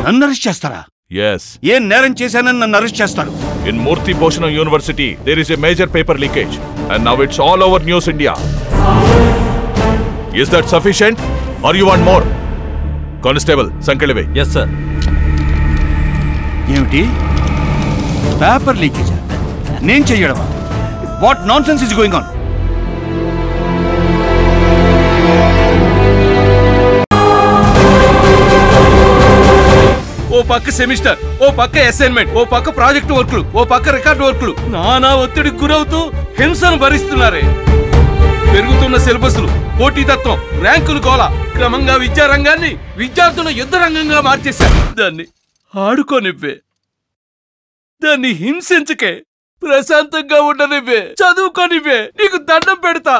నన్ను అరెస్ట్ చేస్తారా ఎస్ ఏం నేరం చేశానని నన్ను అరెస్ట్ చేస్తారు in Murthy Bhushanam university there is a major paper leakage and now it's all over news India is that sufficient or you want more constable సంకెళ్ళివే yes sir ఏమిటి paper leakage నేను చెయ్యడమా what nonsense is going on ఓ పక్క semester ఓ పక్క assignment ఓ పక్క project వర్క్లు ఓ పక్క రికార్డ్ వర్క్లు నానా ఒత్తిడికి గురవుతూ హింసను భరిస్తున్నారే పెరుగుతున్న సిలబస్లు పోటీతత్వం ర్యాంకులు గోల క్రమంగా విద్యారంగాన్ని విద్యార్థుల యుద్ధ రంగంగా మార్చేశారు దాన్ని ఆడుకోనివ్వే దాన్ని హింసించకే ప్రశాంతంగా ఉండనివ్వే చదువుకోనివ్వే నీకు దండం పెడతా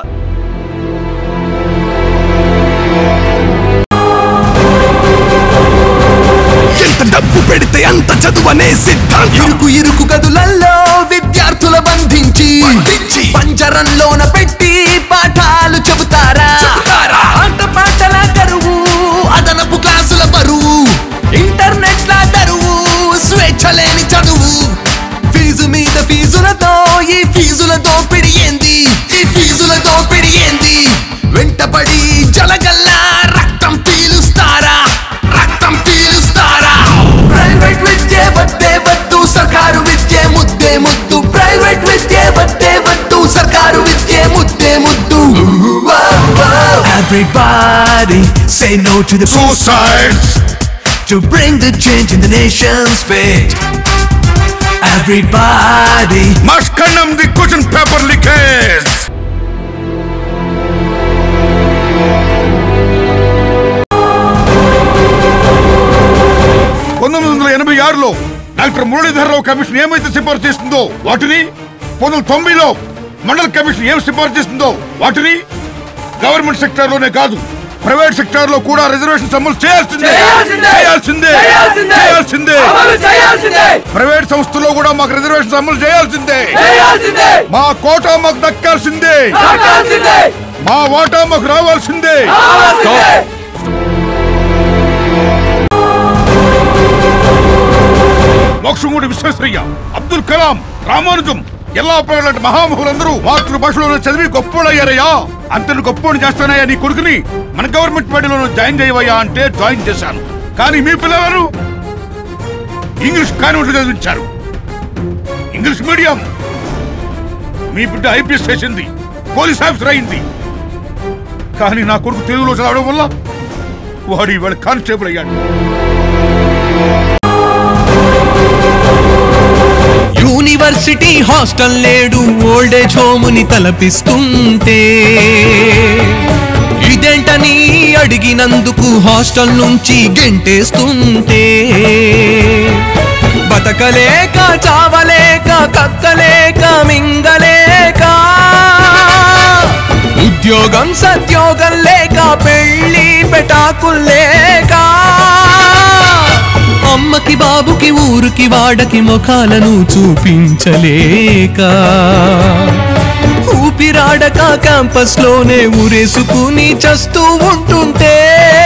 ఎంత డబ్బు పెడితే అంత చదువనే సిద్ధాంతం ఇరుకు ఇరుకు గదులల్లో విద్యార్థుల బంధించి పంజరంలోన పెట్టి పాఠాలు చెబుతారా ఆట పాటల కరువు అదనపు క్లాసుల బరువు ఇంటర్నెట్ లా దరువు స్వేచ్ఛ లేని చదువు ఫీజు మీద ఫీజులతో ఈ ఫీజుల దోపిడి ఏంది ఈ ఫీజుల దోపిడి ఏంది వెంటపడి జలగల్లా రక్తం పీలుస్తారా రక్తం పీలుస్తారా ప్రైవేట్ విద్య వద్దే వద్దు సర్కారు విద్య ముద్దే ముద్దు ప్రైవేట్ విద్య వద్దే వద్దు సర్కారు విద్య ముద్దే ముద్దు Everybody say no to the suicides to bring the change in the nation's fate. Everybody must condemn the question paper leakage. పంతొమ్మిది వందల ఎనభై ఆరులో డాక్టర్ మురళీధరరావు కమిషన్ ఏమైతే సిఫార్సు చేస్తుందో వాటిని పంతొమ్మిది వందల తొంభైలో మండల కమిషన్ ఏం సిఫార్సు చేస్తుందో వాటిని గవర్నమెంట్ సెక్టార్ లోనే కాదు ప్రైవేట్ సెక్టార్ లో కూడా రిజర్వేషన్ అమలు చేయాల్సిందే చేయాల్సిందే చేయాల్సిందే ప్రైవేట్ సంస్థల్లో కూడా మాకు రిజర్వేషన్ అమలు చేయాల్సిందే మా కోటా మాకు దక్కాల్సిందే మా వాటా మాకు రావాల్సిందే మోక్షముడి విశ్వేశ్వరయ్య అబ్దుల్ కలాం రామానుజం ఎలా లాంటి మహామహులందరూ మాతృభాషలోనే చదివి గొప్పోడయ్యారయ్యా అంతను గొప్పోడు చేస్తానయ్యా నీ కొడుకుని మన గవర్నమెంట్ బడిలోనూ జాయిన్ చేయవయ్యా అంటే జాయిన్ చేశాను కానీ మీ పిల్లలను ఇంగ్లీష్ కాన్వెంట్లు చదివించారు ఇంగ్లీష్ మీడియం మీ బిడ్డ ఐపీఎస్ చేసింది పోలీస్ ఆఫీసర్ అయింది కానీ నా కొడుకు తెలుగులో చదవడం వల్ల వాడు ఇవాళ కానిస్టేబుల్ అయ్యాడు యూనివర్సిటీ హాస్టల్ లేడు ఓల్డేజ్ హోముని తలపిస్తుంటే ఇదేంటని అడిగినందుకు హాస్టల్ నుంచి గెంటేస్తుంటే బతకలేక చావలేక కక్కలేక మింగలేక ఉద్యోగం సద్యోగం లేక పెళ్ళి పెటాకుల్లేక అమ్మకి బాబుకి ఊరికి వాడకి ముఖాలను చూపించలేక ఊపిరాడక క్యాంపస్ లోనే ఊరేసుకుని చస్తూ ఉంటుంటే